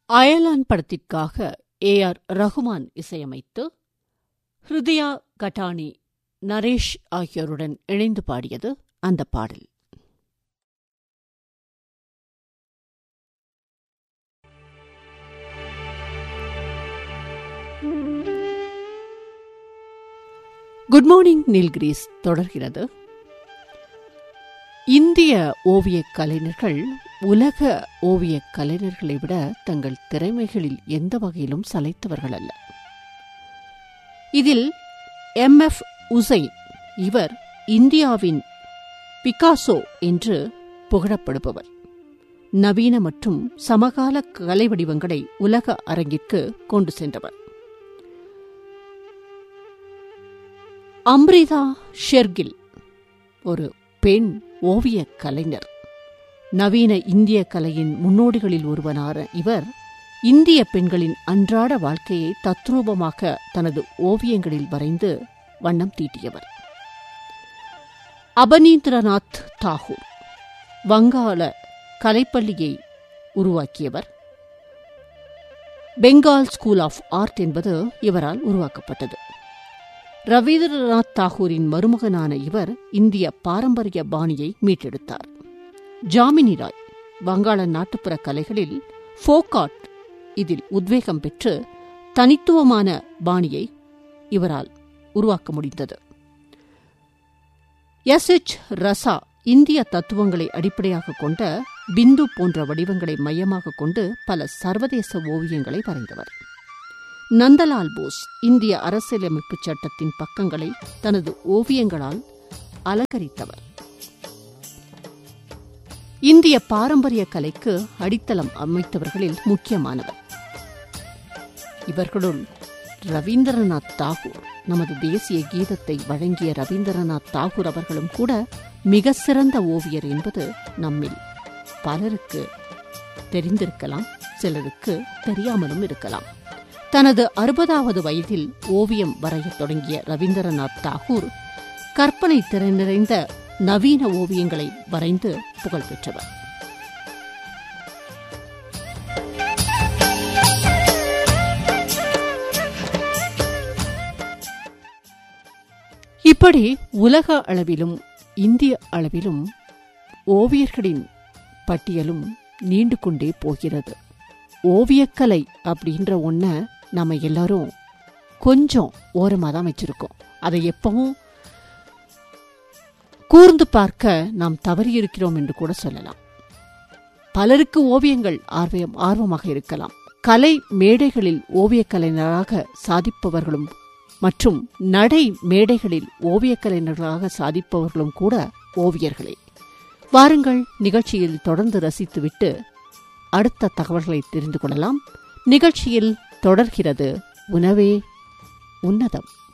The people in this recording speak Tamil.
அயலான் படத்திற்காக ஏ ஆர் ரகுமான் இசையமைத்து ஹிருதயா கட்டானி நரேஷ் ஆகியோருடன் இணைந்து பாடியது அந்த பாடல் குட் மார்னிங் நீல்கிரீஸ் தொடர்கிறது இந்திய ஓவியக் கலைஞர்கள் உலக ஓவியக் கலைஞர்களை விட தங்கள் திறமைகளில் எந்த வகையிலும் சளைத்தவர்கள் அல்ல இதில் எம் எஃப் உசைன் இவர் இந்தியாவின் பிகாசோ என்று புகழப்படுபவர் நவீன மற்றும் சமகால கலை வடிவங்களை உலக அரங்கிற்கு கொண்டு சென்றவர் அம்ரிதா ஷெர்கில் ஒரு பெண் ஓவிய கலைஞர் நவீன இந்திய கலையின் முன்னோடிகளில் ஒருவனான இவர் இந்திய பெண்களின் அன்றாட வாழ்க்கையை தத்ரூபமாக தனது ஓவியங்களில் வரைந்து வண்ணம் தீட்டியவர் அபனீந்திரநாத் தாகூர் வங்காள கலைப்பள்ளியை உருவாக்கியவர் பெங்கால் ஸ்கூல் ஆஃப் ஆர்ட் என்பது இவரால் உருவாக்கப்பட்டது ரவீந்திரநாத் தாகூரின் மருமகனான இவர் இந்திய பாரம்பரிய பாணியை மீட்டெடுத்தார் ஜாமினி ராய் வங்காள நாட்டுப்புற கலைகளில் ஃபோகாட் இதில் உத்வேகம் பெற்று தனித்துவமான பாணியை இவரால் உருவாக்க முடிந்தது எஸ் எச் ரசா இந்திய தத்துவங்களை அடிப்படையாக கொண்ட பிந்து போன்ற வடிவங்களை மையமாக கொண்டு பல சர்வதேச ஓவியங்களை வரைந்தவர் நந்தலால் போஸ் இந்திய அரசியலமைப்பு சட்டத்தின் பக்கங்களை தனது ஓவியங்களால் அலங்கரித்தவர் இந்திய பாரம்பரிய கலைக்கு அடித்தளம் அமைத்தவர்களில் முக்கியமானவர் இவர்களுள் ரவீந்திரநாத் தாகூர் நமது தேசிய கீதத்தை வழங்கிய ரவீந்திரநாத் தாகூர் அவர்களும் கூட மிக சிறந்த ஓவியர் என்பது நம்மில் பலருக்கு தெரிந்திருக்கலாம் சிலருக்கு தெரியாமலும் இருக்கலாம் தனது அறுபதாவது வயதில் ஓவியம் வரையத் தொடங்கிய ரவீந்திரநாத் தாகூர் கற்பனை திறன் நிறைந்த நவீன ஓவியங்களை வரைந்து புகழ் பெற்றவர் இப்படி உலக அளவிலும் இந்திய அளவிலும் ஓவியர்களின் பட்டியலும் நீண்டு கொண்டே போகிறது ஓவியக்கலை அப்படின்ற ஒன்ன நம்ம எல்லாரும் கொஞ்சம் ஓரமாக தான் வச்சிருக்கோம் அதை எப்பவும் கூர்ந்து பார்க்க நாம் தவறியிருக்கிறோம் என்று கூட சொல்லலாம் பலருக்கு ஓவியங்கள் ஆர்வம் ஆர்வமாக இருக்கலாம் கலை மேடைகளில் ஓவியக் கலைஞராக சாதிப்பவர்களும் மற்றும் நடை மேடைகளில் ஓவியக் கலைஞர்களாக சாதிப்பவர்களும் கூட ஓவியர்களே வாருங்கள் நிகழ்ச்சியில் தொடர்ந்து ரசித்துவிட்டு அடுத்த தகவல்களை தெரிந்து கொள்ளலாம் நிகழ்ச்சியில் தொடர்கிறது உணவே உன்னதம்